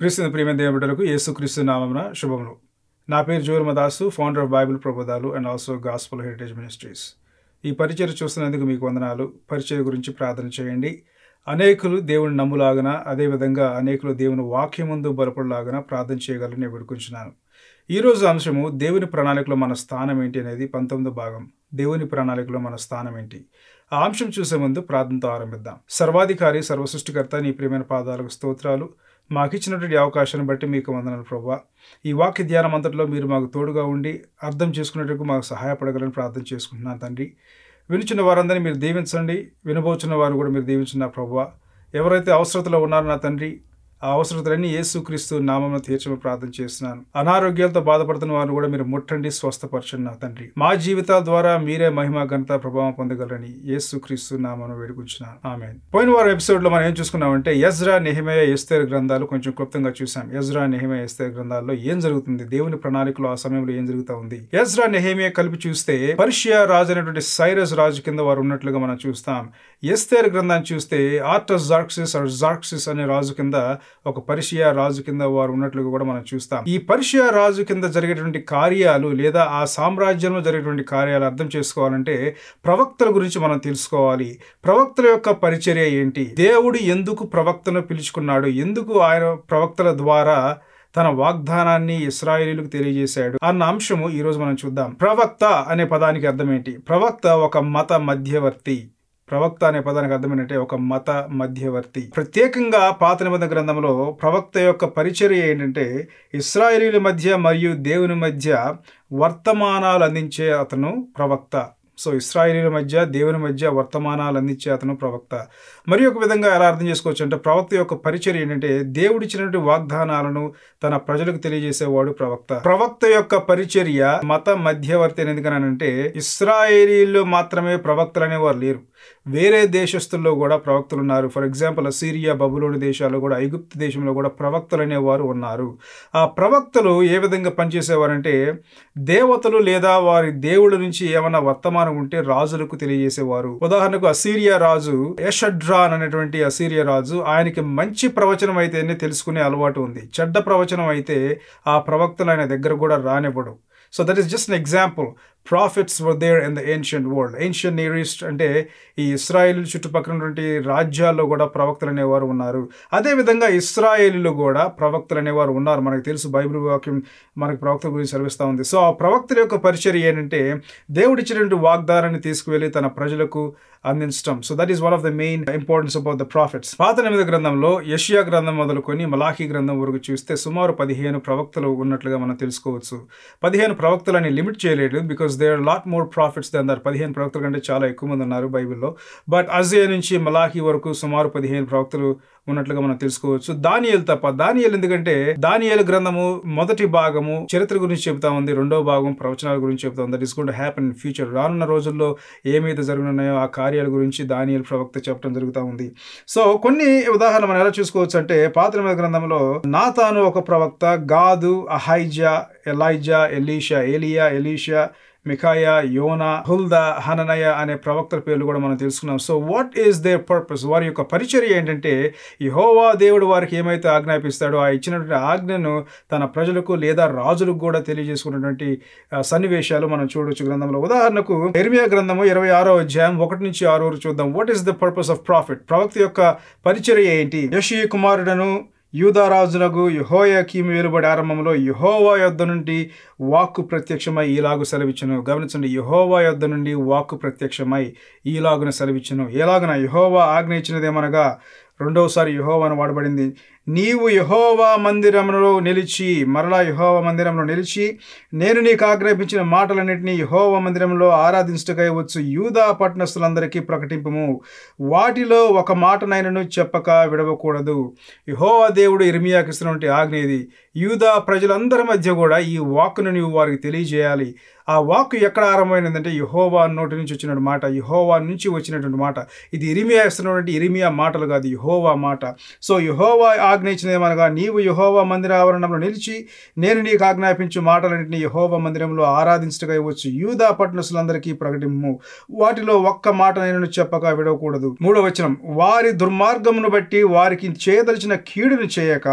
క్రీస్తు ప్రియమైన దేవుడులకు యేసు క్రీస్తు నామమున శుభములు నా పేరు జోర్మదాసు ఫౌండర్ ఆఫ్ బైబిల్ ప్రబోధాలు and also gospel heritage ministries ఈ పరిచయం చూస్తున్నందుకు మీకు వందనాలు పరిచయం గురించి ప్రార్థన చేయండి అనేకులు దేవుని నమ్ములాగన అదేవిధంగా అనేకులు దేవుని వాక్యం ముందు బలపడలాగన ప్రార్థన చేయగలని నేను వేడుకుంటున్నాను ఈరోజు అంశము దేవుని ప్రణాళికలో మన స్థానం ఏంటి అనేది పంతొమ్మిదో భాగం దేవుని ప్రణాళికలో మన స్థానం ఏంటి ఆ అంశం చూసే ముందు ప్రార్థనతో ఆరంభిద్దాం సర్వాధికారి సర్వసృష్టికర్త నీ ప్రియమైన పాదాలకు స్తోత్రాలు మాకు ఇచ్చినటువంటి అవకాశాన్ని బట్టి మీకు వందనాలు ప్రభా ఈ వాక్య ధ్యానం అంతట్లో మీరు మాకు తోడుగా ఉండి అర్థం చేసుకునేటకు మాకు సహాయపడగలని ప్రార్థన చేసుకుంటున్నాను తండ్రి వినుచున్న వారందరినీ మీరు దీవించండి వినబోచున్న వారు కూడా మీరు దీవించిన ప్రభా ఎవరైతే అవసరతలో ఉన్నారో నా తండ్రి ఆ అవసరతలన్నీ యేసుక్రీస్తు నామం తీర్చమని ప్రార్థన చేస్తున్నాను అనారోగ్యాలతో బాధపడుతున్న వారు కూడా మీరు ముట్టండి స్వస్థపరచండి నా తండ్రి మా జీవితాల ద్వారా మీరే మహిమ ఘనత ప్రభావం పొందగలరని యేసుక్రీస్తు నామను వేడుకుంటున్నాను ఆమె పోయిన వారం ఎపిసోడ్ లో మనం ఏం చూసుకున్నామంటే యజ్రా నెహిమయ ఎస్తేర్ గ్రంథాలు కొంచెం క్లుప్తంగా చూసాం యజ్రా నెహిమయ ఎస్తేర్ గ్రంథాల్లో ఏం జరుగుతుంది దేవుని ప్రణాళికలో ఆ సమయంలో ఏం జరుగుతా ఉంది యజ్రా నెహిమయ కలిపి చూస్తే పర్షియా రాజు అయినటువంటి సైరస్ రాజు కింద వారు ఉన్నట్లుగా మనం చూస్తాం ఎస్తేర్ గ్రంథాన్ని చూస్తే ఆర్టస్ జార్క్సిస్ ఆర్ జార్క్సిస్ అనే రాజు కింద ఒక పర్షియా రాజు కింద వారు ఉన్నట్లుగా కూడా మనం చూస్తాం ఈ పర్షియా రాజు కింద జరిగేటువంటి కార్యాలు లేదా ఆ సామ్రాజ్యంలో జరిగేటువంటి కార్యాలు అర్థం చేసుకోవాలంటే ప్రవక్తల గురించి మనం తెలుసుకోవాలి ప్రవక్తల యొక్క పరిచర్య ఏంటి దేవుడు ఎందుకు ప్రవక్తను పిలుచుకున్నాడు ఎందుకు ఆయన ప్రవక్తల ద్వారా తన వాగ్దానాన్ని ఇస్రాయేలీలకు తెలియజేశాడు అన్న అంశము ఈ రోజు మనం చూద్దాం ప్రవక్త అనే పదానికి అర్థం ఏంటి ప్రవక్త ఒక మత మధ్యవర్తి ప్రవక్త అనే పదానికి అర్థం ఏంటంటే ఒక మత మధ్యవర్తి ప్రత్యేకంగా పాత నిబంధన గ్రంథంలో ప్రవక్త యొక్క పరిచర్య ఏంటంటే ఇస్రాయేలీల మధ్య మరియు దేవుని మధ్య వర్తమానాలు అందించే అతను ప్రవక్త సో ఇస్రాయేలీల మధ్య దేవుని మధ్య వర్తమానాలు అందించే అతను ప్రవక్త మరి ఒక విధంగా ఎలా అర్థం చేసుకోవచ్చు అంటే ప్రవక్త యొక్క పరిచయం ఏంటంటే దేవుడిచ్చినటువంటి వాగ్దానాలను తన ప్రజలకు తెలియజేసేవాడు ప్రవక్త ప్రవక్త యొక్క పరిచర్య మత మధ్యవర్తి అని ఎందుకనంటే ఇస్రాయేలీలు మాత్రమే ప్రవక్తలు అనేవారు లేరు వేరే దేశస్తుల్లో కూడా ప్రవక్తలు ఉన్నారు ఫర్ ఎగ్జాంపుల్ సిరియా బబులోని దేశాల్లో కూడా ఐగుప్తు దేశంలో కూడా ప్రవక్తలు అనేవారు ఉన్నారు ఆ ప్రవక్తలు ఏ విధంగా పనిచేసేవారంటే దేవతలు లేదా వారి దేవుళ్ళ నుంచి ఏమైనా వర్తమానం ఉంటే రాజులకు తెలియజేసేవారు ఉదాహరణకు అసీరియా రాజు యషడ్రాన్ అనేటువంటి అసీరియా రాజు ఆయనకి మంచి ప్రవచనం అయితేనే తెలుసుకునే అలవాటు ఉంది చెడ్డ ప్రవచనం అయితే ఆ ప్రవక్తలు ఆయన దగ్గర కూడా రానివ్వడు so that is just an example prophets were there in the ancient world ancient nearest అంటే ఈ ఇస్రాయేల్ చుట్టుపక్కల ఉన్నటువంటి రాజ్యాల్లో కూడా ప్రవక్తలు అనేవారు ఉన్నారు అదేవిధంగా ఇస్రాయేలీలు కూడా ప్రవక్తలు అనేవారు ఉన్నారు మనకు తెలుసు బైబిల్ వాక్యం మనకు ప్రవక్త గురించి చదివిస్తూ ఉంది సో ఆ ప్రవక్తల యొక్క పరిచయం ఏంటంటే దేవుడిచ్చినటువంటి వాగ్దానాన్ని తీసుకువెళ్ళి తన ప్రజలకు అందించడం so that is one of the main importance about the prophets పాత నిమిద గ్రంథంలో యషియా గ్రంథం మొదలుకొని మలాఖీ గ్రంథం వరకు చూస్తే సుమారు పదిహేను ప్రవక్తలు ఉన్నట్లుగా మనం తెలుసుకోవచ్చు పదిహేను ప్రవక్తలని లిమిట్ చేయలేదు because they are lot more prophets than the పదిహేను ప్రవక్తల కంటే చాలా ఎక్కువ మంది ఉన్నారు బైబిల్లో బట్ అజే నుంచి మలాఖీ వరకు సుమారు పదిహేను ప్రవక్తలు ఉన్నట్లుగా మనం తెలుసుకోవచ్చు దానియలు తప్ప దానియలు ఎందుకంటే దానియలు గ్రంథము మొదటి భాగము చరిత్ర గురించి చెబుతా ఉంది రెండో భాగం ప్రవచనాల గురించి చెబుతా ఉంది that is good happen in future రానున్న రోజుల్లో ఏమైతే జరగనున్నాయో ఆ కార్యాల గురించి దానియలు ప్రవక్త చెప్పడం జరుగుతూ ఉంది సో కొన్ని ఉదాహరణ మనం ఎలా చూసుకోవచ్చు అంటే పాత్రమైన గ్రంథంలో నాతాను ఒక ప్రవక్త గాదు అహైజా ఎలైజా ఎలీషా ఏలియా ఎలీషా మిఖాయా యోనా హుల్దా హననయ అనే ప్రవక్తల పేర్లు కూడా మనం తెలుసుకున్నాం so what is their purpose వారి యొక్క పరిచర్య ఏంటంటే ఈ హోవా దేవుడు వారికి ఏమైతే ఆజ్ఞాపిస్తాడో ఆ ఇచ్చినటువంటి ఆజ్ఞను తన ప్రజలకు లేదా రాజులకు కూడా తెలియజేసుకున్నటువంటి సన్నివేశాలు మనం చూడొచ్చు గ్రంథంలో ఉదాహరణకు ఎర్మియా గ్రంథము ఇరవై ఆరో అధ్యాయం ఒకటి నుంచి ఆరు వరకు చూద్దాం what is the purpose of prophet ప్రవక్త యొక్క పరిచర్య ఏంటి యషి కుమారుడను యూదారాజునకు యహోయాకీము వెలుబడి ఆరంభంలో యహోవా యొద్ద నుండి వాక్కు ప్రత్యక్షమై ఈలాగు సెలవిచ్చును గమనించండి యహోవా యొద్ద నుండి వాక్కు ప్రత్యక్షమై ఈలాగున సెలవిచ్చును ఎలాగున యహోవా ఆజ్ఞ ఇచ్చినదేమనగా రెండవసారి యహోవాను వాడబడింది నీవు యహోవా మందిరంలో నిలిచి మరలా యహోవా మందిరంలో నిలిచి నేను నీకు ఆజ్ఞాపించిన మాటలన్నింటినీ యహోవా మందిరంలో ఆరాధించటకై వచ్చు యూదా పట్టణస్తులందరికీ ప్రకటింపము వాటిలో ఒక మాటనైనను చెప్పక విడవకూడదు యహోవా దేవుడు ఇర్మియాకి ఇస్తున్నటువంటి ఆజ్ఞ ఇది యూదా ప్రజలందరి మధ్య కూడా ఈ వాక్కును నీవు వారికి తెలియజేయాలి ఆ వాక్కు ఎక్కడ ఆరంభమైనదంటే యహోవా నోటి నుంచి వచ్చినటువంటి మాట యహోవా నుంచి వచ్చినటువంటి మాట ఇది ఇరిమియా ఇస్తున్నటువంటి ఇరిమియా మాటలు కాదు యహోవా మాట సో యహోవా ఆజ్ఞ ఇచ్చినదేమనగా నీవు యహోవా మందిర ఆవరణంలో నిలిచి నేను నీకు ఆజ్ఞాపించు మాటలన్నింటినీ యహోవా మందిరంలో ఆరాధించటగా వచ్చు యూదా పట్టణస్తులందరికీ ప్రకటింపు వాటిలో ఒక్క మాట నేను చెప్పక విడవకూడదు మూడో వచనం వారి దుర్మార్గమును బట్టి వారికి చేయదలిచిన కీడును చేయక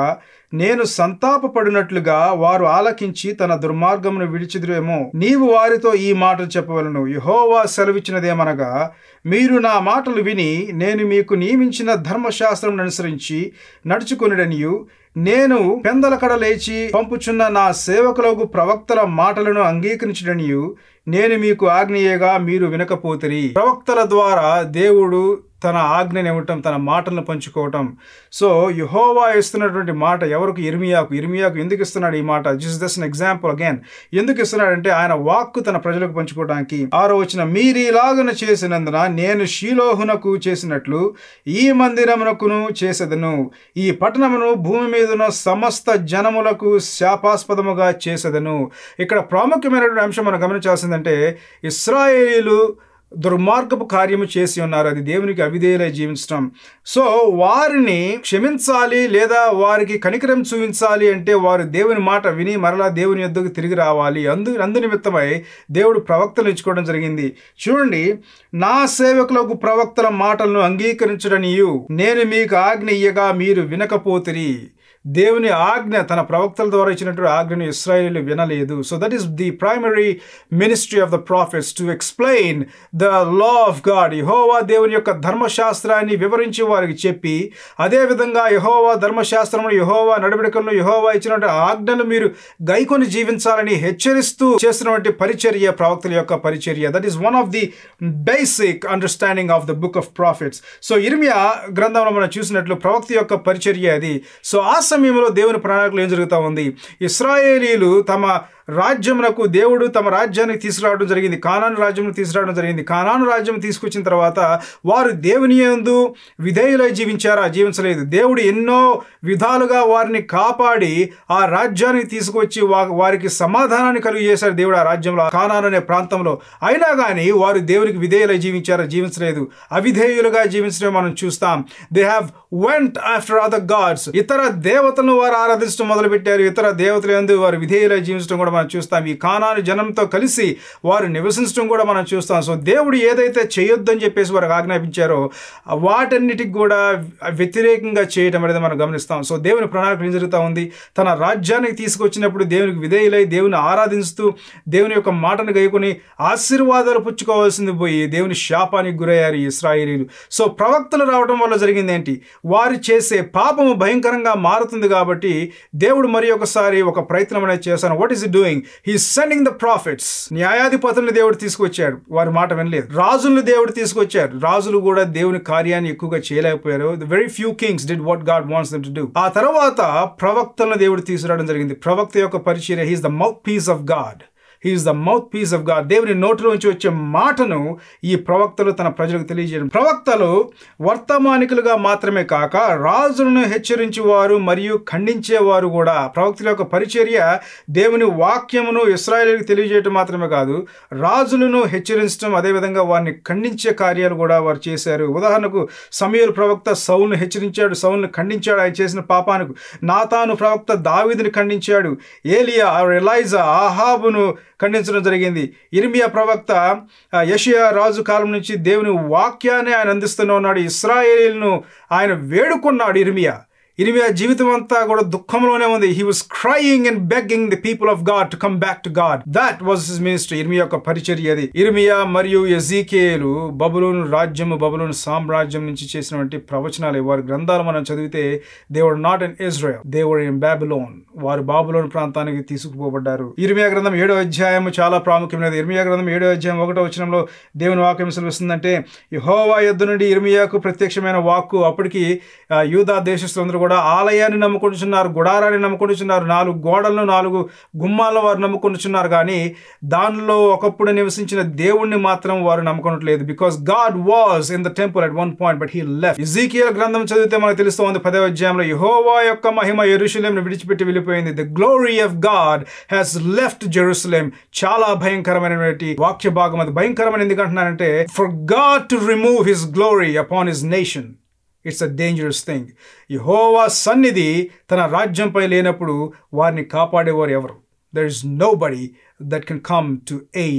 నేను సంతాపపడినట్లుగా వారు ఆలకించి తన దుర్మార్గమును విడిచిదురేమో నీవు వారితో ఈ మాటలు చెప్పవలను యహోవా సెలవిచ్చినదేమనగా మీరు నా మాటలు విని నేను మీకు నియమించిన ధర్మశాస్త్రం అనుసరించి నడుచుకునిడనియు నేను పెందలకడ లేచి పంపుచున్న నా సేవకులకు ప్రవక్తల మాటలను అంగీకరించడనియు నేను మీకు ఆజ్ఞయేగా మీరు వినకపోతిరి ప్రవక్తల ద్వారా దేవుడు తన ఆజ్ఞని ఇవ్వటం తన మాటలను పంచుకోవటం సో యహోవా ఇస్తున్నటువంటి మాట ఎవరికి ఇర్మియాకు ఇర్మియాకు ఎందుకు ఇస్తున్నాడు ఈ మాట జస్ట్ దస్ ఎగ్జాంపుల్ అగైన్ ఎందుకు ఇస్తున్నాడంటే ఆయన వాక్కు తన ప్రజలకు పంచుకోవడానికి ఆరో వచ్చిన మీరీలాగన చేసినందున నేను షీలోహునకు చేసినట్లు ఈ మందిరమునకును చేసేదను ఈ పట్టణమును భూమి మీద ఉన్న సమస్త జనములకు శాపాస్పదముగా చేసేదను ఇక్కడ ప్రాముఖ్యమైనటువంటి అంశం మనం గమనించాల్సిందంటే ఇస్రాయేలీలు దుర్మార్గపు కార్యము చేసి ఉన్నారు అది దేవునికి అవిధేయులై జీవించడం సో వారిని క్షమించాలి లేదా వారికి కనికరం చూపించాలి అంటే వారు దేవుని మాట విని మరలా దేవుని యొద్దకు తిరిగి రావాలి అందు అందు నిమిత్తమై దేవుడు ప్రవక్తలు ఎంచుకోవడం జరిగింది చూడండి నా సేవకులకు ప్రవక్తల మాటలను అంగీకరించడనియు నేను మీకు ఆజ్ఞ ఇయ్యగా మీరు వినకపోతిరి దేవుని ఆజ్ఞ తన ప్రవక్తల ద్వారా ఇచ్చినటువంటి ఆజ్ఞను ఇస్రాయేల్ వినలేదు so that is the primary ministry of the prophets to explain the law of God యహోవా దేవుని యొక్క ధర్మశాస్త్రాన్ని వివరించి వారికి చెప్పి అదేవిధంగా యహోవా ధర్మశాస్త్రమును యహోవా నడవడికలను యహోవా ఇచ్చినటువంటి ఆజ్ఞలు మీరు గైకొని జీవించాలని హెచ్చరిస్తూ చేస్తున్నటువంటి పరిచర్య ప్రవక్తల యొక్క పరిచర్య that is one of the basic understanding of the book of prophets so ఇర్మియా గ్రంథంలో మనం చూసినట్లు ప్రవక్త యొక్క పరిచర్య అది సో ఆ సమయంలో దేవుని ప్రణాళికలు ఏం జరుగుతూ ఉంది ఇస్రాయేలీలు తమ రాజ్యమునకు దేవుడు తమ రాజ్యానికి తీసుకురావడం జరిగింది కానాను రాజ్యం తీసుకురావడం జరిగింది కానాను రాజ్యం తీసుకొచ్చిన తర్వాత వారు దేవుని యందు విధేయులై జీవించారా జీవించలేదు దేవుడు ఎన్నో విధాలుగా వారిని కాపాడి ఆ రాజ్యానికి తీసుకొచ్చి వా- వారికి సమాధానాన్ని కలుగు చేశారు దేవుడు ఆ రాజ్యంలో ఆ కానాను అనే ప్రాంతంలో అయినా కానీ వారు దేవునికి విధేయులై జీవించారా జీవించలేదు అవిధేయులుగా జీవించడం మనం చూస్తాం they have went after other gods ఇతర దేవతలను వారు ఆరాధించడం మొదలుపెట్టారు ఇతర దేవతల యందు వారు విధేయులై జీవించడం కూడా మనం చూస్తాం ఈ కానాను జనంతో కలిసి వారు నివసించడం కూడా మనం చూస్తాం సో దేవుడు ఏదైతే చేయొద్దని చెప్పేసి వారికి ఆజ్ఞాపించారో వాటన్నిటికి కూడా వ్యతిరేకంగా చేయటం అనేది మనం గమనిస్తాం సో దేవుని ప్రణాళిక ఏం జరుగుతూ ఉంది తన రాజ్యానికి తీసుకొచ్చినప్పుడు దేవునికి విధేయులై దేవుని ఆరాధిస్తూ దేవుని యొక్క మాటను గైకొని ఆశీర్వాదాలు పుచ్చుకోవాల్సింది పోయి దేవుని శాపానికి గురయ్యారు ఈ ఇస్రాయేలీలు సో ప్రవక్తలు రావడం వల్ల జరిగింది ఏంటి వారు చేసే పాపము భయంకరంగా మారుతుంది కాబట్టి దేవుడు మరి ఒకసారి ఒక ప్రయత్నం అనేది చేశాను what is doing he sending the prophets న్యాయాధిపతులను దేవుడు తీసుకొచ్చాడు వారి మాట వినలేదు రాజులను దేవుడు తీసుకొచ్చారు రాజులు కూడా దేవుని కార్యాన్ని ఎక్కువగా చేయలేకపోయారు the very few kings did what God wants them to do ఆ తర్వాత ప్రవక్తలను దేవుడు తీసుకురావడం జరిగింది ప్రవక్త యొక్క పరిచర్య he's the mouthpiece of God he's the mouthpiece of God దేవుని నోటిలో నుంచి వచ్చే మాటను ఈ ప్రవక్తలు తన ప్రజలకు తెలియజేయడం ప్రవక్తలు వర్తమానికులుగా మాత్రమే కాక రాజులను హెచ్చరించేవారు మరియు ఖండించేవారు కూడా ప్రవక్తల యొక్క పరిచర్య దేవుని వాక్యమును ఇస్రాయేలీకి తెలియజేయడం మాత్రమే కాదు రాజులను హెచ్చరించడం అదేవిధంగా వారిని ఖండించే కార్యాలు కూడా వారు చేశారు ఉదాహరణకు సమయలు ప్రవక్త సౌల్ను హెచ్చరించాడు సౌల్ను ఖండించాడు ఆయన చేసిన పాపానికి నాతాను ప్రవక్త దావీదుని ఖండించాడు ఏలియా ఎలైజా ఆహాబును ఖండించడం జరిగింది ఇర్మియా ప్రవక్త ఆ, యెషయా రాజు కాలం నుంచి దేవుని వాక్యాన్ని ఆయన అందిస్తూనే ఉన్నాడు ఇస్రాయేలీలను ఆయన వేడుకున్నాడు ఇర్మియా ఇర్మియా జీవితం అంతా కూడా దుఃఖంలోనే ఉంది he was crying and begging the people of God to come back to God that was his ministry ఇర్మియా యొక్క పరిచర్య అది ఇర్మియా మరియు ఎజీకేలు బబులోను రాజ్యము బబులోను సామ్రాజ్యం నుంచి చేసినటువంటి ప్రవచనాలు వారి గ్రంథాలు మనం చదివితే దేవుడు నాట్ ఇన్ ఇజ్రాయల్ దేవుడు ఇన్ బాబులోన్ వారు బాబులోన్ ప్రాంతానికి తీసుకుపోబడ్డారు ఇర్మియా గ్రంథం ఏడో అధ్యాయం చాలా ప్రాముఖ్యమైనది ఇర్మియా గ్రంథం ఏడో అధ్యాయం ఒకటో వచనంలో దేవుని వాక్యం సెలవిస్తుందంటే యెహోవా యొద్ద నుండి ఇర్మియాకు ప్రత్యక్షమైన వాక్కు అప్పటికి ఆ, యూదా దేశస్తులందరూ కూడా ఆలయాన్ని నమ్ముకుంటున్నారు గుడారాన్ని నమ్ముకుంటున్నారు నాలుగు గోడలను నాలుగు గుమ్మాలను వారు నమ్ముకుంటున్నారు కానీ దానిలో ఒకప్పుడు నివసించిన దేవుణ్ణి మాత్రం వారు నమ్ముకోవట్లేదు because God was in the temple at one point but he left Ezekiel గ్రంథం చదివితే మనకు తెలుస్తుంది పదవ అధ్యాయంలో యెహోవా యొక్క మహిమ ఎరుషలేంను విడిచిపెట్టి వెళ్ళిపోయింది the glory of God has left Jerusalem చాలా భయంకరమైనటువంటి వాక్య భాగం అది భయంకరమైన ఎందుకంటున్నానంటే for God to remove his glory upon his nation it's a dangerous thing యహోవా సన్నిధి తన రాజ్యంపై లేనప్పుడు వారిని కాపాడేవారు ఎవరు there is nobody that can come to aid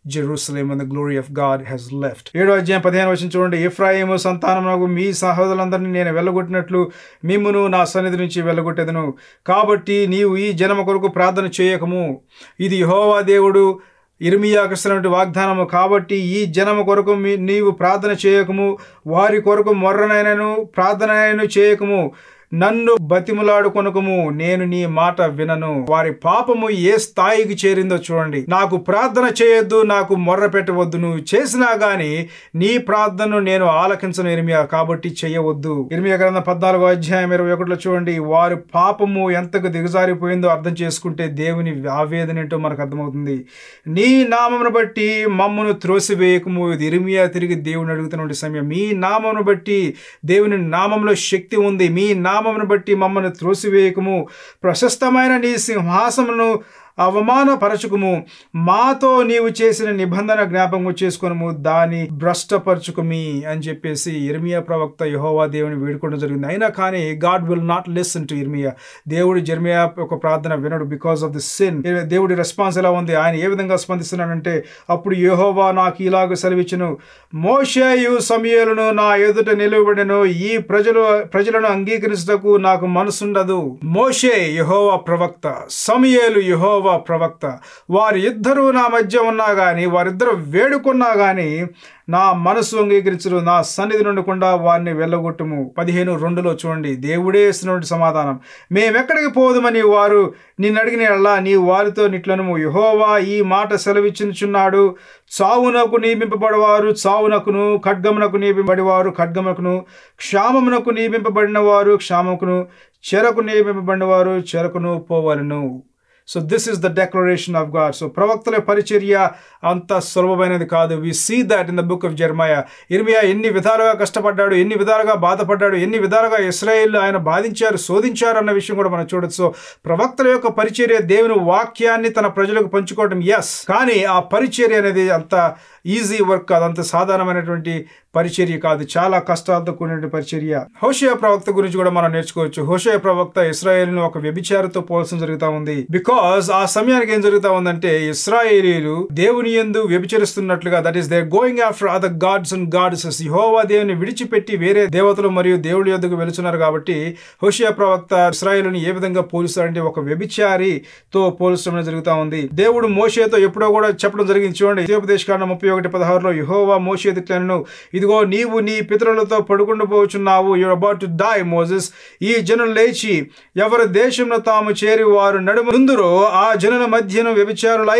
Jerusalem and the glory of God has left ఏడో అధ్యాయం పదిహేను వచ్చిన చూడండి ఎఫ్రాయిము సంతానమునకు మీ సహోదరులందరినీ నేను వెళ్ళగొట్టినట్లు మిమ్మును నా సన్నిధి నుంచి వెళ్ళగొట్టేదను కాబట్టి నీవు ఈ జనమ కొరకు ప్రార్థన చేయకము ఇది యెహోవా దేవుడు ఇర్మియాకు ఇస్తున్నటువంటి వాగ్దానము కాబట్టి ఈ జనము కొరకు మీ నీవు ప్రార్థన చేయకము వారి కొరకు మొర్రనైనను ప్రార్థనైనను చేయకము నన్ను బతిములాడుకొనకము నేను నీ మాట వినను వారి పాపము ఏ స్థాయికి చేరిందో చూడండి నాకు ప్రార్థన చేయొద్దు నాకు మొర్ర పెట్టవద్దు నువ్వు చేసినా గాని నీ ప్రార్థనను నేను ఆలకించను ఇర్మియా కాబట్టి చేయవద్దు ఇర్మియా గ్రంథం పద్నాలుగో అధ్యాయం ఇరవై ఒకటిలో చూడండి వారి పాపము ఎంతకు దిగజారిపోయిందో అర్థం చేసుకుంటే దేవుని ఆవేదన ఏంటో మనకు అర్థమవుతుంది నీ నామమును బట్టి మమ్మను త్రోసివేయకము ఇది ఇర్మియా తిరిగి దేవుని అడుగుతున్న సమయం మీ నామమును బట్టి దేవుని నామంలో శక్తి ఉంది మీ నామమును బట్టి మమ్మల్ని త్రోసివేయకము ప్రశస్తమైన నీ సింహాసమును అవమానపరచుకుము మాతో నీవు చేసిన నిబంధన జ్ఞాపకము చేసుకునము దాని భ్రష్టపరచుకుమి అని చెప్పేసి ఇర్మియా ప్రవక్త యహోవా దేవుని వేడుకోవడం జరిగింది అయినా కానీ God will not listen to ఇర్మియా దేవుడు జర్మియా ఒక ప్రార్థన వినడు బికాస్ ఆఫ్ ది సిన్ దేవుడి రెస్పాన్స్ ఎలా ఉంది ఆయన ఏ విధంగా స్పందిస్తున్నాడంటే అప్పుడు యహోవా నాకు ఇలాగ సెలవిచ్చును మోషేయు సమయలను నా ఎదుట నిలువబడిను ఈ ప్రజలు ప్రజలను అంగీకరించటకు నాకు మనసుండదు మోషే యహోవా ప్రవక్త సమయేలు యహోవా ప్రవక్త వారి ఇద్దరు నా మధ్య ఉన్నా గాని వారిద్దరు వేడుకున్నా గాని నా మనసు అంగీకరించరు నా సన్నిధి నుండకుండా వారిని వెళ్ళగొట్టుము పదిహేను రెండులో చూడండి దేవుడే ఇస్తున్నటువంటి సమాధానం మేమెక్కడికి పోదుమని వారు నిన్ను అడిగిన అలా నీ వారితో నిట్లను యహోవా ఈ మాట సెలవిచ్చుచున్నాడు చావునకు నియమింపబడవారు చావునకును ఖడ్గమునకు నియమింపబడివారు ఖడ్గమునకును క్షామమునకు నియమింపబడిన వారు క్షామకును చెరకు నియమింపబడిన వారు చెరకును పోవలను so this is the declaration of God so ప్రవక్తల పరిచర్య అంత సులభమైనది కాదు we see that in the book of Jeremiah ఇర్మియా ఎన్ని విధాలుగా కష్టపడ్డాడు ఎన్ని విధాలుగా బాధపడ్డాడు ఎన్ని విధాలుగా ఇస్రాయేల్ ఆయన బాధించారు శోధించారు అన్న విషయం కూడా మనం చూడొచ్చు సో ప్రవక్తల యొక్క పరిచర్య దేవుని వాక్యాన్ని తన ప్రజలకు పంచుకోవడం ఎస్ కానీ ఆ పరిచర్య అనేది అంత ఈజీ వర్క్ కాదు అంత సాధారణమైనటువంటి పరిచర్య కాదు చాలా కష్టాలతో కూడిన పరిచర్య హోషయ ప్రవక్త గురించి కూడా మనం నేర్చుకోవచ్చు హోషయ ప్రవక్త ఇస్రాయేల్ను ఒక వ్యభిచారతో పోల్చడం జరుగుతూ ఉంది బికాస్ ఆ సమయానికి ఏం జరుగుతూ ఉందంటే ఇస్రాయేలీలు దేవుని ఎందు వ్యభిచరిస్తున్నట్లుగా that is they going after other gods and goddesses యహోవా దేవుని విడిచిపెట్టి వేరే దేవతలు మరియు దేవుడి యొద్దకు వెళుతున్నారు కాబట్టి హోషియా ప్రవక్త ఇస్రాయేలుని ఏ విధంగా పోలుస్తారంటే ఒక వ్యభిచారితో పోల్చడం జరుగుతూ ఉంది దేవుడు మోషేతో ఎప్పుడో కూడా చెప్పడం జరిగింది చూడండి ఉత్తరప్రదేశ్ కాండ ముప్పై ఒకటి పదహారులో యహోవా మోషే తిట్లను ఇదిగో నీవు నీ పితరులతో పడుకుండిపోచున్నావు you about to die Moses ఈ జనులు లేచి ఎవరి దేశంలో తాము చేరి వారు నడుము ముందురో ఆ జనుల మధ్యను వ్యభిచారులై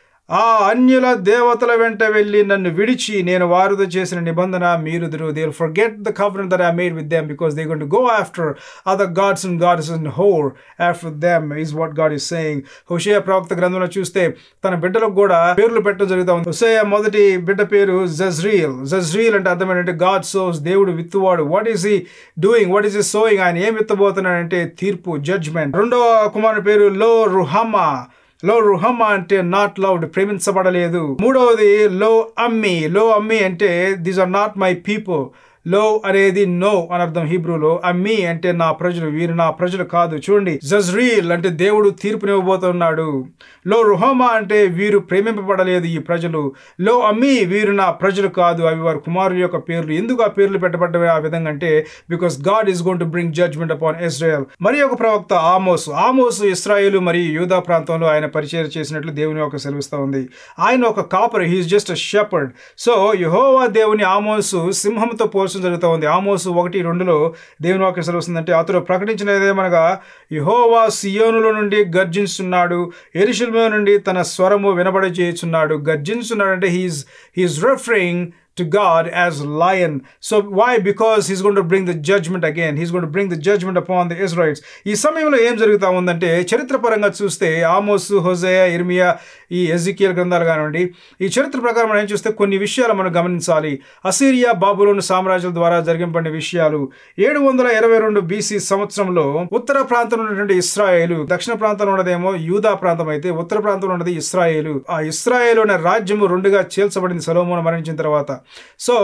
ఆ అన్యుల దేవతల వెంట వెళ్ళి నన్ను విడిచి నేను వారితో చేసిన నిబంధన మీరు they forget the covenant that I made with them because they gone to go after other gods and gods and whore after them is what God is saying హుషయ ప్రవక్త గ్రంథంలో చూస్తే తన బిడ్డలకు కూడా పేర్లు పెట్టడం జరుగుతూ ఉంది హుషయ మొదటి బిడ్డ పేరు జజ్రీల్ జజ్రీల్ అంటే అర్థం ఏంటంటే గాడ్ సోస్ దేవుడు విత్తువాడు what is he doing what is he sowing ఆయన ఏం విత్తబోతున్నాడంటే తీర్పు జడ్జ్మెంట్ రెండో కుమారుని పేరు లో రుహమా లో రుహమ్మ అంటే నాట్ లవ్డ్ ప్రేమించబడలేదు మూడవది లో అమ్మి లో అమ్మి అంటే these are not my people లో అనేది నో అని అర్థం హీబ్రూలో అమ్మి అంటే నా ప్రజలు వీరు నా ప్రజలు కాదు చూడండి జజ్రీల్ అంటే దేవుడు తీర్పునివ్వబోతున్నాడు లో రుహమా అంటే వీరు ప్రేమింపబడలేదు ఈ ప్రజలు లో అమ్మి వీరు నా ప్రజలు కాదు అవి వారి కుమారుల యొక్క పేర్లు ఎందుకు ఆ పేర్లు పెట్టబడ్డవి ఆ విధంగా అంటే because God is gone to bring judgment upon Israel మరి ఒక ప్రవక్త ఆమోస్ ఆమోస్ ఇస్రాయేల్ మరియు యూదా ప్రాంతంలో ఆయన పరిచయం చేసినట్లు దేవుని యొక్క సెలవిస్తూ ఉంది ఆయన ఒక కాపర్ he's just a shepherd so యహోవా దేవుని ఆమోసు సింహంతో పోల్చడం జరుగుతూ ఉంది ఆమోసు ఒకటి రెండులో దేవుని వాక్యం సెలవుస్తుందంటే అతడు ప్రకటించినదేమనగా యహోవా సియోనులో నుండి గర్జించున్నాడు ఎరుషుల్మో నుండి తన స్వరము వినబడ చేయుచున్నాడు గర్జించున్నాడు అంటే he's he's referring to God as lion. So why? Because he's going to bring the judgment again. He's going to bring the judgment upon the Israelites. ఈ సమయంలో ఏం జరుగుతా ఉందంటే చరిత్రపరంగా చూస్తే ఆమోస్ హోజయ ఇర్మియా ఈ ఎజికియల్ గ్రంథాలు కానివ్వండి ఈ చరిత్ర ప్రకారం మనం ఏం చూస్తే కొన్ని విషయాలు మనం గమనించాలి అసీరియా బాబులోని సామ్రాజ్యాల ద్వారా జరిగింపడిన విషయాలు ఏడు వందల ఇరవై రెండు బీసీ సంవత్సరంలో ఉత్తర ప్రాంతంలో ఉన్నటువంటి ఇస్రాయేలు దక్షిణ ప్రాంతంలో ఉన్నదేమో యూదా ప్రాంతం అయితే ఉత్తర ప్రాంతంలో ఉన్నది ఇస్రాయేలు ఆ ఇస్రాయేల్ అనే రాజ్యము రెండుగా చేల్చబడింది సలోమోను మరణించిన తర్వాత సో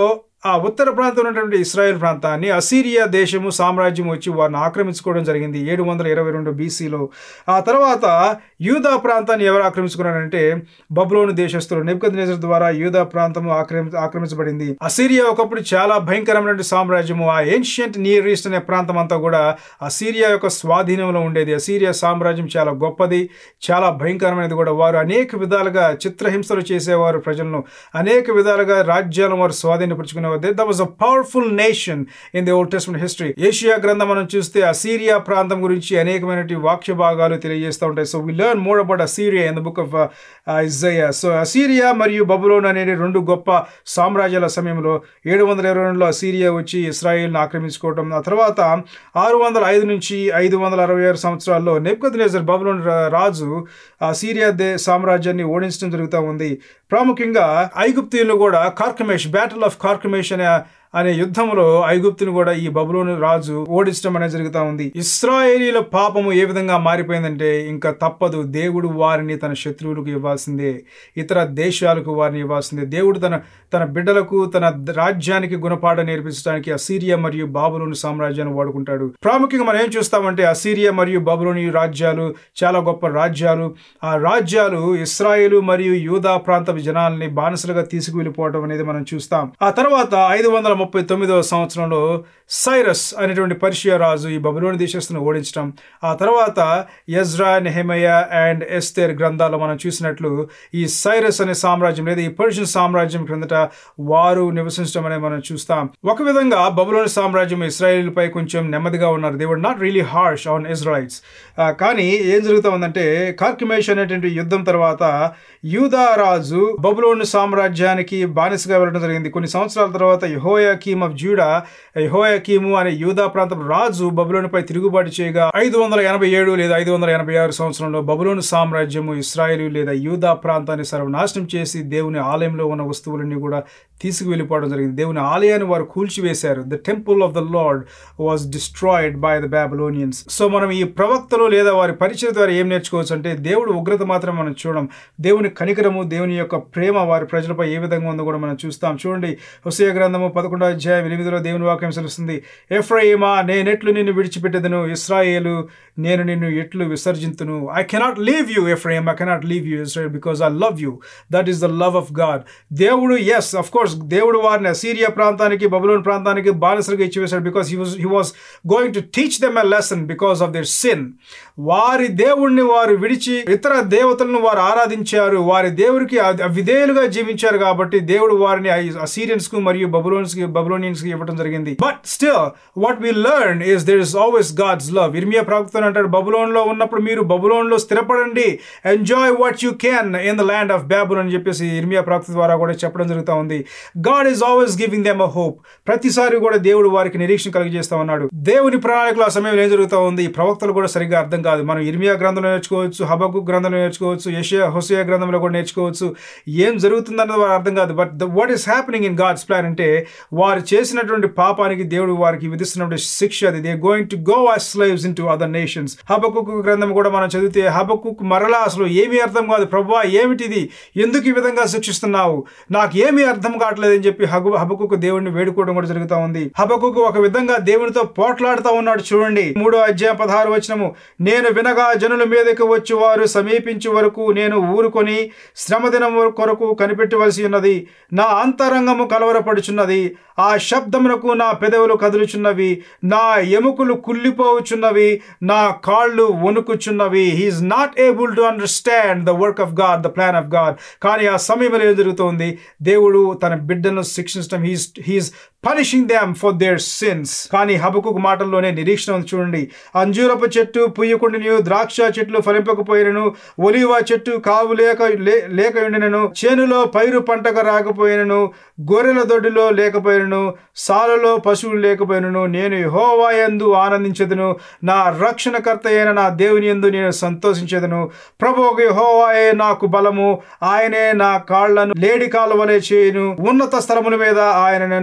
ఆ ఉత్తర ప్రాంతం ఉన్నటువంటి ఇస్రాయేల్ ప్రాంతాన్ని అసీరియా దేశము సామ్రాజ్యం వచ్చి వారిని ఆక్రమించుకోవడం జరిగింది ఏడు వందల ఇరవై రెండు బీసీలో ఆ తర్వాత యూదా ప్రాంతాన్ని ఎవరు ఆక్రమించుకున్నారంటే బబులోను దేశస్తులు నెబ్కద్ ద్వారా యూదా ప్రాంతం ఆక్రమి ఆక్రమించబడింది అసీరియా ఒకప్పుడు చాలా భయంకరమైన సామ్రాజ్యము ఆ ఏన్షియంట్ నియర్ ఈస్ట్ అనే ప్రాంతం అంతా కూడా అసీరియా యొక్క స్వాధీనంలో ఉండేది అసీరియా సామ్రాజ్యం చాలా గొప్పది చాలా భయంకరమైనది కూడా వారు అనేక విధాలుగా చిత్రహింసలు చేసేవారు ప్రజలను అనేక విధాలుగా రాజ్యాలను వారు స్వాధీనపరుచుకునేవారు that was a powerful nation in the old testament history Isaiah గ్రంథం మనం చూస్తే అసీరియా ప్రాంతం గురించి అనేకమైనటువంటి వాక్య భాగాలు తెలియజేస్తూ ఉంటాయి so we learn more about Assyria in the book of Isaiah so Assyria మరియు బబులోన్ అనేది రెండు గొప్ప సామ్రాజ్యాల సమయంలో ఏడు వందల ఇరవై రెండులో అసీరియా వచ్చి ఇస్రాయిల్ని ఆక్రమించుకోవటం ఆ తర్వాత ఆరు వందల ఐదు నుంచి ఐదు వందల అరవై ఆరు సంవత్సరాల్లో నెప్కద్ నేజర్ బబులోన్ రాజు ఆ సీరియా దే సామ్రాజ్యాన్ని ఓడించడం జరుగుతూ ఉంది ప్రాముఖ్యంగా ఐగుప్తీయులు కూడా కార్కమేష్ బ్యాటిల్ ఆఫ్ కార్కమేష్ అనే అనే యుద్ధంలో ఐగుప్తుని కూడా ఈ బబులోని రాజు ఓడించడం అనేది జరుగుతూ ఉంది ఇస్రాయేలీల పాపము ఏ విధంగా మారిపోయిందంటే ఇంకా తప్పదు దేవుడు వారిని తన శత్రువులకు ఇవ్వాల్సిందే ఇతర దేశాలకు వారిని ఇవ్వాల్సిందే దేవుడు తన తన బిడ్డలకు తన రాజ్యానికి గుణపాఠ నేర్పించడానికి అసీరియా మరియు బాబులోని సామ్రాజ్యాన్ని వాడుకుంటాడు ప్రాముఖ్యంగా మనం ఏం చూస్తామంటే అసీరియా మరియు బాబులోని రాజ్యాలు చాలా గొప్ప రాజ్యాలు ఆ రాజ్యాలు ఇస్రాయేలు మరియు యూదా ప్రాంత జనాల్ని బానిసలుగా తీసుకువెళ్ళిపోవడం అనేది మనం చూస్తాం ఆ తర్వాత ఐదు వందల ముప్పై తొమ్మిదవ సంవత్సరంలో సైరస్ అనేటువంటి పర్షియా రాజు ఈ బబులోని దేశస్తును ఓడించడం ఆ తర్వాత యజ్రా నెహమయ అండ్ ఎస్తేర్ గ్రంథాలు మనం చూసినట్లు ఈ సైరస్ అనే సామ్రాజ్యం లేదా ఈ పర్షియన్ సామ్రాజ్యం క్రిందట వారు నివసించడం అనేది మనం చూస్తాం ఒక విధంగా బబులోని సామ్రాజ్యం ఇస్రాయేల్పై కొంచెం నెమ్మదిగా ఉన్నారు they were not really harsh on Israels కానీ ఏం జరుగుతూ ఉందంటే కార్కిమేష్ అనేటువంటి యుద్ధం తర్వాత యూదా రాజు బబులోని సామ్రాజ్యానికి బానిసగా వెళ్ళడం జరిగింది కొన్ని సంవత్సరాల తర్వాత యహోయాకీమ్ ఆఫ్ జూడా యహోయాకీము అనే యూదా ప్రాంతం రాజు బబులోనిపై తిరుగుబాటు చేయగా ఐదు వందల ఎనభై ఏడు లేదా ఐదు వందల ఎనభై ఆరు సంవత్సరంలో బబులోను సామ్రాజ్యము ఇస్రాయేలు లేదా యూదా ప్రాంతాన్ని సర్వనాశనం చేసి దేవుని ఆలయంలో ఉన్న వస్తువులన్నీ కూడా తీసుకువెళ్ళిపోవడం జరిగింది దేవుని ఆలయాన్ని వారు కూల్చివేశారు the temple of the lord was destroyed by the Babylonians so మనం ఈ ప్రవక్తలు లేదా వారి పరిచయ ద్వారా ఏం నేర్చుకోవచ్చు అంటే దేవుడు ఉగ్రత మాత్రం మనం చూడం దేవుని కనికరము దేవుని యొక్క ప్రేమ వారి ప్రజలపై ఏ విధంగా ఉందో కూడా మనం చూస్తాం చూడండి హుసయ గ్రంథము పదకొండో అధ్యాయం ఎనిమిదిలో దేవుని వాక్యం సెలుస్తుంది ఎఫ్రయిమా నేనెట్లు నిన్ను విడిచిపెట్టేదను ఇస్రాయేలు నేను నిన్ను ఎట్లు విసర్జింతును I cannot leave you Ephraim I cannot leave you Israel because I love you that is the love of God దేవుడు ఎస్ అఫ్ కోర్స్ దేవుడు వారిని అసీరియా ప్రాంతానికి బబులోన్ ప్రాంతానికి బానిసలుగా ఇచ్చివేశాడు because he was he was going to teach them a lesson because of their sin వారి దేవుణ్ణి వారు విడిచి ఇతర దేవతలను వారు ఆరాధించారు వారి దేవుడికి విధేయులుగా జీవించారు కాబట్టి దేవుడు వారిని అసీరియన్స్ కు మరియు బబులోన్స్ కి బబులోనియన్స్ కి ఇవ్వడం జరిగింది but still what we learn is there is always God's love ఇర్మియా ప్రాక్తన్ అంటాడు బబులోన్ లో ఉన్నప్పుడు మీరు బబులోన్ లో స్థిరపడండి enjoy what you can in the land of Babel అని చెప్పేసి ఇర్మియా ప్రాక్త ద్వారా కూడా చెప్పడం జరుగుతూ ఉంది God is always giving them a hope ప్రతిసారి కూడా దేవుడు వారికి నిరీక్షణ కలిగజేస్తా ఉన్నాడు దేవుని ప్రణాళికలో ఆ సమయంలో ఏం జరుగుతూ ఉంది ఈ ప్రవక్తలు కూడా సరిగ్గా అర్థం కాదు మనం ఇర్మియా గ్రంథంలో నేర్చుకోవచ్చు హబకు గ్రంథంలో నేర్చుకోవచ్చు యషియా హుసియా గ్రంథంలో కూడా నేర్చుకోవచ్చు ఏం జరుగుతుందన్నది వారు అర్థం కాదు but the what is happening in God's plan అంటే వారు చేసినటువంటి పాపానికి దేవుడు వారికి విధిస్తున్నటువంటి శిక్ష అది they going to go as slaves into other nations Habakkuk గ్రంథం కూడా మనం చదివితే హబకుక్ మరలా అసలు ఏమీ అర్థం కాదు ప్రభా ఏమిటిది ఎందుకు ఈ విధంగా శిక్షిస్తున్నావు నాకు ఏమీ అర్థం కావట్లేదు అని చెప్పి హబు హబకుక్ దేవుడిని వేడుకోవడం కూడా జరుగుతూ ఉంది హబకుక్ ఒక విధంగా దేవునితో పోట్లాడుతూ ఉన్నాడు చూడండి మూడో అధ్యాయం పదహారు వచనము నేను వినగా జనుల మీదకి వచ్చి వారు సమీపించే వరకు నేను ఊరుకొని శ్రమదినం కొరకు కనిపెట్టవలసి ఉన్నది నా అంతరంగము కలవరపడుచున్నది ఆ శబ్దమునకు నా పెదవులు కదులుచున్నవి నా ఎముకలు కుళ్ళిపోవచ్చున్నవి నా కాళ్ళు వణుకుచున్నవి he's not able to understand the work of God the plan of God కానీ ఆ సమయంలో ఏం జరుగుతుంది దేవుడు తన బిడ్డను శిక్షించడం he's he's punishing them for their sins కానీ హబకుకు మాటల్లోనే నిరీక్షణ ఉంది చూడండి అంజూరపు చెట్టు పుయ్యకుండిని ద్రాక్ష చెట్లు ఫలింపకపోయినను ఒలివ చెట్టు కావు లేక లేక ఉండినను చేనులో పైరు పంటగా రాకపోయినను గొర్రెల దొడ్డిలో లేకపోయినను సాలలో పశువులు లేకపోయినను నేను యహోవాయందు ఆనందించదును నా రక్షణకర్త అయిన నా దేవుని ఎందు నేను సంతోషించదును ప్రభు యహోవాయే నాకు బలము ఆయనే నా కాళ్లను లేడి కాలువలే చేయును ఉన్నత స్థలముల మీద ఆయన నన్ను నడు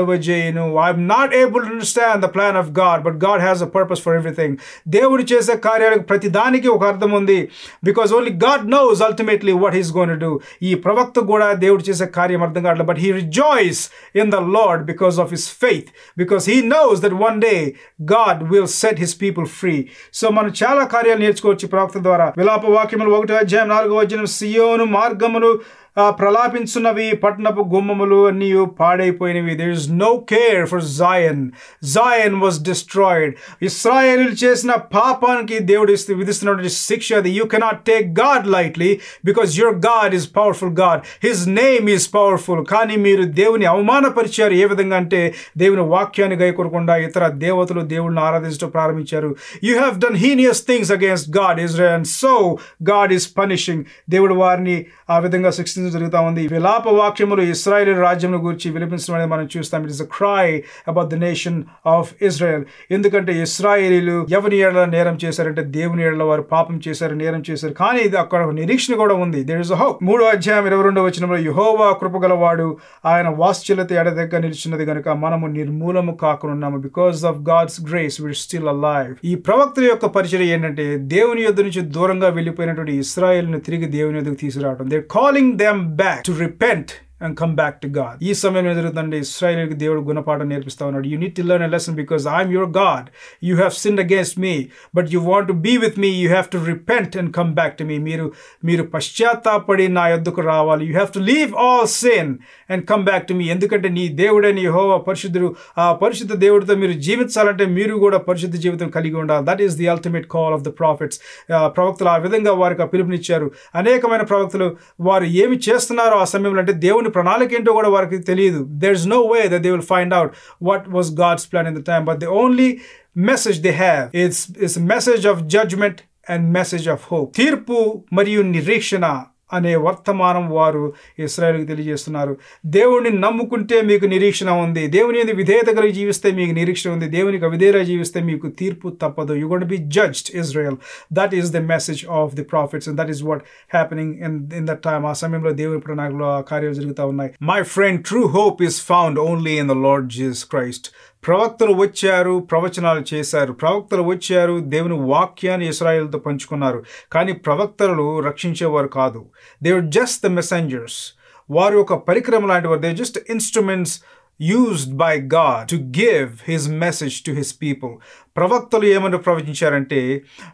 నడవజేయును I'm not able to understand the plan of God but God has a purpose for everything దేవుడు చేసే కార్యాలకు ప్రతి దానికి ఒక అర్థం ఉంది because only God knows ultimately what he's gonna do ఈ ప్రవక్త కూడా దేవుడు చేసే కార్యం అర్థం కావట్లేదు but he rejoice in the lord because of his faith because he knows that one day God will set his people free so మనం చాలా కార్యాలు నేర్చుకోవచ్చు ఈ ప్రవక్త ద్వారా విలాప వాక్యములు ఒకటో అధ్యాయం నాలుగో అధ్యాయం సియోను మార్గములు ఆ, ప్రలాపించున్నవి పట్టణపు గుమ్మములు అన్నీ పాడైపోయినవి there is no care for Zion Zion was destroyed Israel చేసిన పాపానికి దేవుడు ఇస్తూ విధిస్తున్నటువంటి శిక్ష అది you cannot take God lightly because your God is powerful God his name is powerful కానీ మీరు దేవుని అవమానపరిచారు ఏ విధంగా అంటే దేవుని వాక్యాన్ని గైకొనకుండా ఇతర దేవతలు దేవుడిని ఆరాధించడం ప్రారంభించారు you have done heinous things against God Israel and so God is punishing దేవుడు వారిని ఆ విధంగా శిక్షించడం జరుగుతూ ఉంది విలాప వాక్యములు ఇస్రాయేల్ రాజ్యం గురించి విలపించడం అనేది మనం చూస్తాం it is a cry about the nation of Israel ఎందుకంటే ఇస్రాయేలీలు ఎవరి ఏళ్ళ నేరం చేశారంటే దేవుని ఏళ్ళ వారు పాపం చేశారు నేరం చేశారు కానీ ఇది అక్కడ ఒక నిరీక్షణ కూడా ఉంది దేర్ ఇస్ హోప్ మూడో అధ్యాయం ఇరవై రెండో వచనంలో యహోవా కృపగలవాడు ఆయన వాత్సల్యత ఎడదగ్గ నిలిచినది కనుక మనము నిర్మూలము కాకున్నాము because of God's grace we're still alive ఈ ప్రవక్తల యొక్క పరిచయం ఏంటంటే దేవుని యొద్ద నుంచి దూరంగా వెళ్ళిపోయినటువంటి ఇస్రాయేల్ను తిరిగి దేవుని యొద్దకు తీసుకురావడం they calling them back to repent and come back to God ఈ సమయం ఏం జరుగుతుందంటే ఇస్రాయల్కి దేవుడు గుణపాఠం నేర్పిస్తా ఉన్నాడు you need to learn a lesson because I'm your God you have sin against me but you want to be with me you have to repent and come back to me మీరు మీరు పశ్చాత్తాపడి నా యొద్దకు రావాలి you have to leave all sin and come back to me ఎందుకంటే నీ దేవుడే నీ హోవా పరిశుద్ధుడు ఆ పరిశుద్ధ దేవుడితో మీరు జీవించాలంటే మీరు కూడా పరిశుద్ధ జీవితం కలిగి ఉండాలి that is the ultimate call of the prophets ప్రవక్తలు ఆ విధంగా వారికి ఆ పిలుపునిచ్చారు అనేకమైన ప్రవక్తలు వారు ఏమి చేస్తున్నారో ఆ సమయంలో అంటే దేవుని ప్రణాళిక ఏంటో కూడా వారికి తెలియదు there is no way that they will find out what was God's plan in the time but the only message they have it's it's message of judgment and message of hope తీర్పు మరియు నిరీక్షణ అనే వర్తమానం వారు ఇస్రాయల్కి తెలియజేస్తున్నారు దేవుడిని నమ్ముకుంటే మీకు నిరీక్షణ ఉంది దేవుని మీద విధేయత కలిగి జీవిస్తే మీకు నిరీక్షణ ఉంది దేవునికి అవిధేయత జీవిస్తే మీకు తీర్పు తప్పదు you gonna be judged Israel that is the message of the prophets and that is what happening in in that time ఆ సమయంలో దేవుని ప్రణాళికలో ఆ కార్యాలు జరుగుతూ ఉన్నాయి my friend true hope is found only in the lord Jesus Christ ప్రవక్తలు వచ్చారు ప్రవచనాలు చేశారు ప్రవక్తలు వచ్చారు దేవుని వాక్యాన్ని ఇస్రాయేల్తో పంచుకున్నారు కానీ ప్రవక్తలు రక్షించేవారు కాదు దే జస్ట్ ద మెసెంజర్స్ వారు ఒక పరికరం లాంటి వారు they just instruments used by God to give his message to his people ప్రవక్తలు ఏమని ప్రవచించారంటే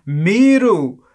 మీరు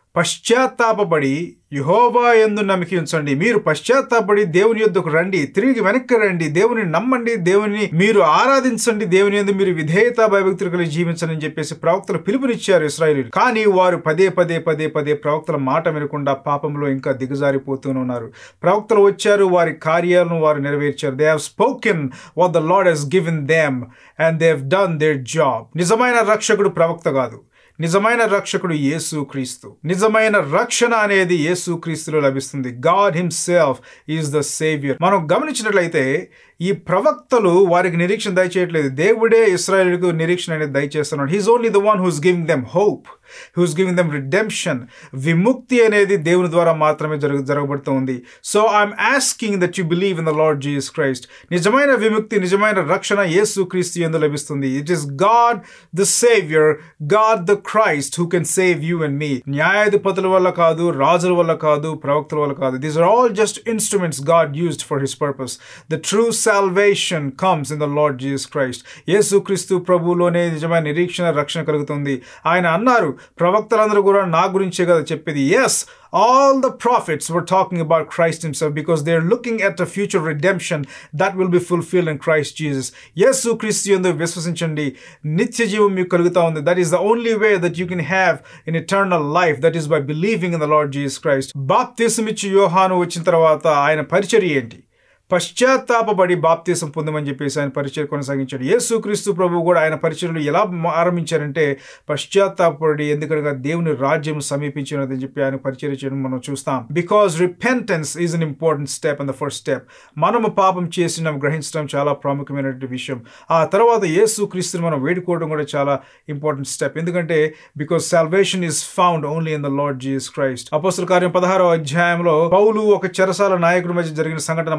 పశ్చాత్తాపడి యహోవా ఎందు నమ్మిక ఉంచండి మీరు పశ్చాత్తాపడి దేవుని యొద్దకు రండి తిరిగి వెనక్కి రండి దేవుని నమ్మండి దేవుని మీరు ఆరాధించండి దేవుని ఎందు మీరు విధేయత భయభక్తులు కలిగి జీవించండి అని చెప్పేసి ప్రవక్తలు పిలుపునిచ్చారు ఇస్రాయిల్ కానీ వారు పదే పదే పదే పదే ప్రవక్తల మాట వినకుండా పాపంలో ఇంకా దిగజారిపోతూనే ఉన్నారు ప్రవక్తలు వచ్చారు వారి కార్యాలను వారు నెరవేర్చారు they have spoken what the lord has given them and they have done their job నిజమైన రక్షకుడు ప్రవక్త కాదు నిజమైన రక్షకుడు యేసు క్రీస్తు నిజమైన రక్షణ అనేది యేసు క్రీస్తులో లభిస్తుంది God himself is the saviour మనం గమనించినట్లయితే ఈ ప్రవక్తలు వారికి నిరీక్షణ దయచేయట్లేదు దేవుడే ఇస్రాయేల్కు నిరీక్షణ అనేది దయచేస్తున్నాడు he's only the one who's giving them hope who's giving them redemption విముక్తి అనేది దేవుని ద్వారా మాత్రమే జరగ జరగబడుతుంది so I'm asking that you believe in the lord Jesus Christ నిజమైన విముక్తి నిజమైన రక్షణ యేసు క్రీస్తు ఎందు లభిస్తుంది it is God the saviour God the Christ who can save you and me న్యాయాధిపతుల వల్ల కాదు రాజుల వల్ల కాదు ప్రవక్తల వల్ల కాదు these are all just instruments God used for his purpose the true salvation comes in the lord Jesus Christ యేసు క్రీస్తు ప్రభువులోనే నిజమైన నిరీక్షణ రక్షణ కలుగుతుంది ఆయన అన్నారు ప్రవక్తలందరూ కూడా నా గురించే కదా చెప్పేది yes all the prophets were talking about Christ Himself because they're looking at the future redemption that will be fulfilled in Christ Jesus. యేసు క్రీస్తు యందు విశ్వసించండి నిత్య జీవం మీకు కలుగుతా ఉంది that is the only way that you can have in eternal life that is by believing in the lord Jesus Christ బాప్తిసం ఇచ్చి యోహాను వచ్చిన తర్వాత ఆయన పరిచర్య ఏంటి పశ్చాత్తాపబడి బాప్తీసం పొందమని చెప్పేసి ఆయన పరిచయం కొనసాగించాడు యేసుక్రీస్తు ప్రభు కూడా ఆయన పరిచయలు ఎలా ఆరంభించారంటే పశ్చాత్తాపడి ఎందుకనగా దేవుని రాజ్యం సమీపించినదని చెప్పి ఆయన పరిచయం చేయడం మనం చూస్తాం because repentance is an important step and the first step మనము పాపం చేసిన గ్రహించడం చాలా ప్రాముఖ్యమైనటువంటి విషయం ఆ తర్వాత యేసు క్రీస్తుని మనం వేడుకోవడం కూడా చాలా ఇంపార్టెంట్ స్టెప్ ఎందుకంటే because salvation is found only in the lord Jesus Christ అపోస్తుల కార్యం పదహారో అధ్యాయంలో పౌలు ఒక చెరసాల నాయకుడి మధ్య జరిగిన సంఘటన మనకు తెలుసు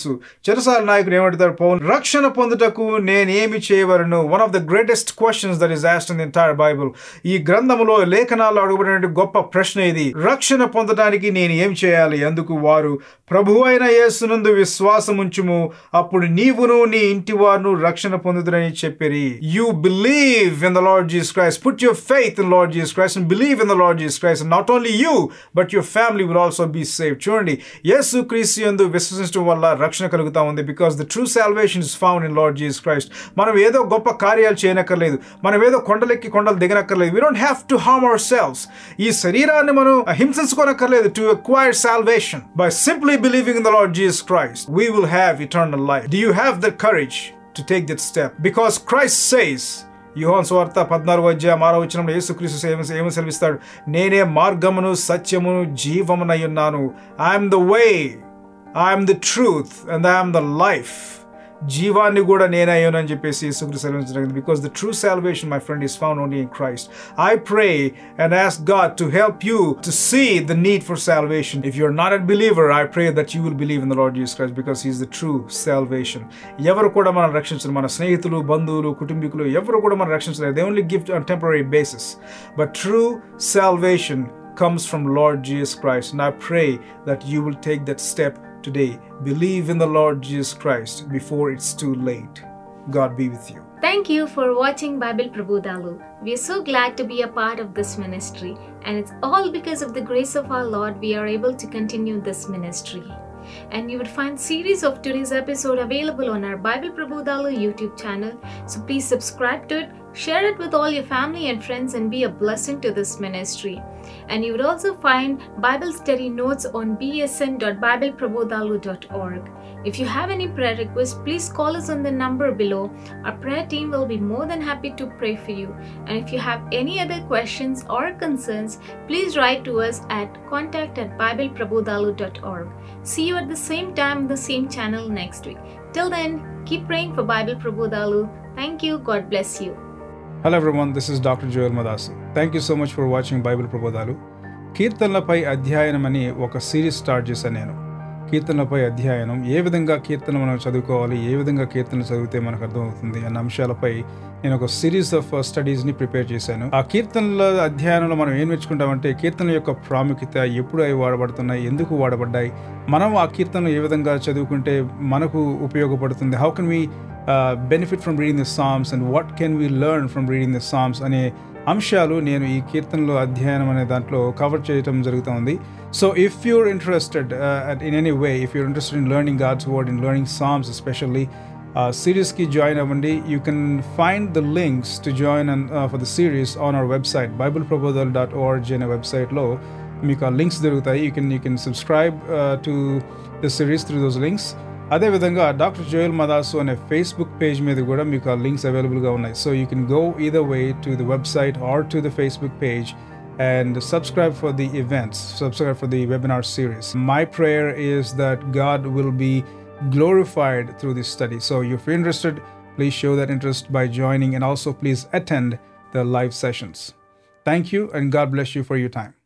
తెలుసు చెరసాల నాయకుడు ఏమంటారు పౌల్ రక్షణ పొందుటకు నేనేమి చేయవలను one of the greatest questions that is asked in entire Bible ఈ గ్రంథములో లేఖనాల్లో అడుగుబడిన గొప్ప ప్రశ్న ఇది రక్షణ పొందడానికి నేను ఏం చేయాలి అందుకు వారు ప్రభు అయిన యేసునందు విశ్వాసం ఉంచుము అప్పుడు నీవును నీ ఇంటి వారును రక్షణ పొందుదురని చెప్పిరి you believe in the lord Jesus Christ put your faith in Lord Jesus Christ and believe in the lord Jesus Christ not only you but your family will also be safe చూడండి యేసు క్రీస్తు యందు విశ్వసించడం వల్ల రక్షణ కలుగుతా ఉంది because the true salvation is found in Lord Jesus Christ మనం ఏదో గొప్ప కార్యాలు చేయనక్కర్లేదు మనం ఏదో కొండలెక్కి కొండలు దిగనక్కర్లేదు we don't have to harm hour cells ఈ శరీరాన్ని మనం హింసించుకోనక్కర్లేదు to acquire salvation by simply believing in the lord Jesus Christ we will have eternal life do you have the courage to take that step because Christ says యుహాన్ స్వార్త పద్నాలుగు అధ్యాయం ఆరో వచ్చినప్పుడు యేసుక్రీస్తు ఏమి ఏమి సెలవిస్తాడు నేనే మార్గమును సత్యమును జీవమునై ఉన్నాను I'm the way I'm the truth and I'm the life జీవాన్ని కూడా నేనే అయ్యాను అని చెప్పేసి యేసుక్రీస్తు సెలవించడం జరిగింది because the true salvation my friend is found only in Christ I pray and ask God to help you to see the need for salvation if you're not a believer I pray that you will believe in the lord Jesus Christ because is the true salvation ఎవరు కూడా మనం రక్షించరు మన స్నేహితులు బంధువులు కుటుంబీకులు ఎవరు కూడా మనం రక్షించలేరు they only gift on temporary basis but true salvation comes from Lord Jesus Christ. And I pray that you will take that step today. Believe in the Lord Jesus Christ before it's too late. God be with you. Thank you for watching Bible Prabodhalu. We are so glad to be a part of this ministry, and it's all because of the grace of our Lord we are able to continue this ministry. And you would find series of today's episode available on our Bible Prabodhalu YouTube channel. So please subscribe to it, share it with all your family and friends, and be a blessing to this ministry. And you would also find Bible study notes on bsn.bibleprabodhalu.org. If you have any prayer requests, please call us on the number below. Our prayer team will be more than happy to pray for you. And if you have any other questions or concerns, please write to us at contact at bibleprabodhalu.org. See you at the same time, the same channel next week. Till then, keep praying for Bible Prabodhalu. Thank you. God bless you. Hello everyone, this is Dr. Joel Madasi. Thank you so much for watching Bible ప్రబోధాలు కీర్తనలపై అధ్యయనం అని ఒక series start చేశాను నేను కీర్తనలపై అధ్యయనం ఏ విధంగా కీర్తన మనం చదువుకోవాలి ఏ విధంగా కీర్తన చదివితే మనకు అర్థమవుతుంది అన్న అంశాలపై నేను ఒక సిరీస్ ఆఫ్ స్టడీస్ని ప్రిపేర్ చేశాను ఆ కీర్తనల అధ్యయనంలో మనం ఏం నేర్చుకుంటామంటే కీర్తనల యొక్క ప్రాముఖ్యత ఎప్పుడు అవి వాడబడుతున్నాయి ఎందుకు వాడబడ్డాయి మనం ఆ కీర్తనలు ఏ విధంగా చదువుకుంటే మనకు ఉపయోగపడుతుంది how can we benefit from reading the Psalms and what can we learn from reading the Psalms అనే అంశాలు నేను ఈ కీర్తనలో అధ్యయనం అనే దాంట్లో కవర్ చేయడం జరుగుతుంది so if you're interested in any way if you're interested in learning God's word in learning Psalms especially సిరీస్కి జాయిన్ అవ్వండి you can find the links to join for the series on our website Bible proposal dot O R G అనే వెబ్సైట్లో మీకు ఆ links దొరుకుతాయి you can you can subscribe to the series through those links అదేవిధంగా doctor Joel Madasu అనే Facebook page మీద కూడా మీకు ఆ లింక్స్ అవైలబుల్గా ఉన్నాయి so you can go either way to the website or to the Facebook page and subscribe for the events, subscribe for the webinar series. My prayer is that God will be glorified through this study. So, if you're interested, please show that interest by joining and also please attend the live sessions. Thank you, and God bless you for your time.